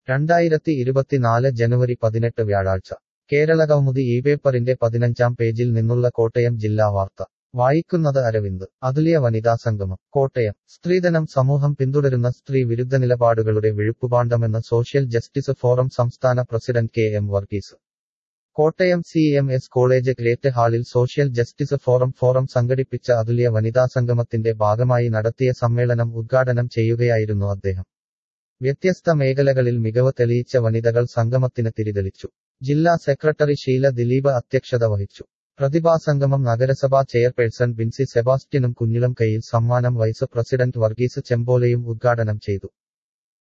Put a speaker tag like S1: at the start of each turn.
S1: രണ്ടായിരത്തി ഇരുപത്തിനാല് ജനുവരി പതിനെട്ട് വ്യാഴാഴ്ച കേരള കൗമുദി ഈ പേപ്പറിന്റെ പതിനഞ്ചാം പേജിൽ നിന്നുള്ള കോട്ടയം ജില്ലാ വാർത്ത വായിക്കുന്നത് അരവിന്ദ് അതുല്യ വനിതാ സംഗമം കോട്ടയം സ്ത്രീധനം സമൂഹം പിന്തുടരുന്ന സ്ത്രീ വിരുദ്ധ നിലപാടുകളുടെ വിഴുപ്പുപാണ്ഡമെന്ന് സോഷ്യൽ ജസ്റ്റിസ് ഫോറം സംസ്ഥാന president K M Varghese Kottayam C M S college great ഹാളിൽ സോഷ്യൽ ജസ്റ്റിസ് ഫോറം ഫോറം സംഘടിപ്പിച്ച അതുല്യ വനിതാ സംഗമത്തിന്റെ ഭാഗമായി നടത്തിയ സമ്മേളനം ഉദ്ഘാടനം ചെയ്യുകയായിരുന്നു അദ്ദേഹം വ്യത്യസ്ത മേഖലകളിൽ മികവ് തെളിയിച്ച വനിതകൾ സംഗമത്തിന് തിരിതെളിച്ചു ജില്ലാ സെക്രട്ടറി ഷീല ദിലീപ് അധ്യക്ഷത വഹിച്ചു പ്രതിഭാസംഗമം നഗരസഭാ ചെയർപേഴ്സൺ ബിൻസി സെബാസ്റ്റ്യനും കുഞ്ഞിളം കയ്യിൽ സമ്മാനം വൈസ് പ്രസിഡന്റ് വർഗീസ് ചെമ്പോലയും ഉദ്ഘാടനം ചെയ്തു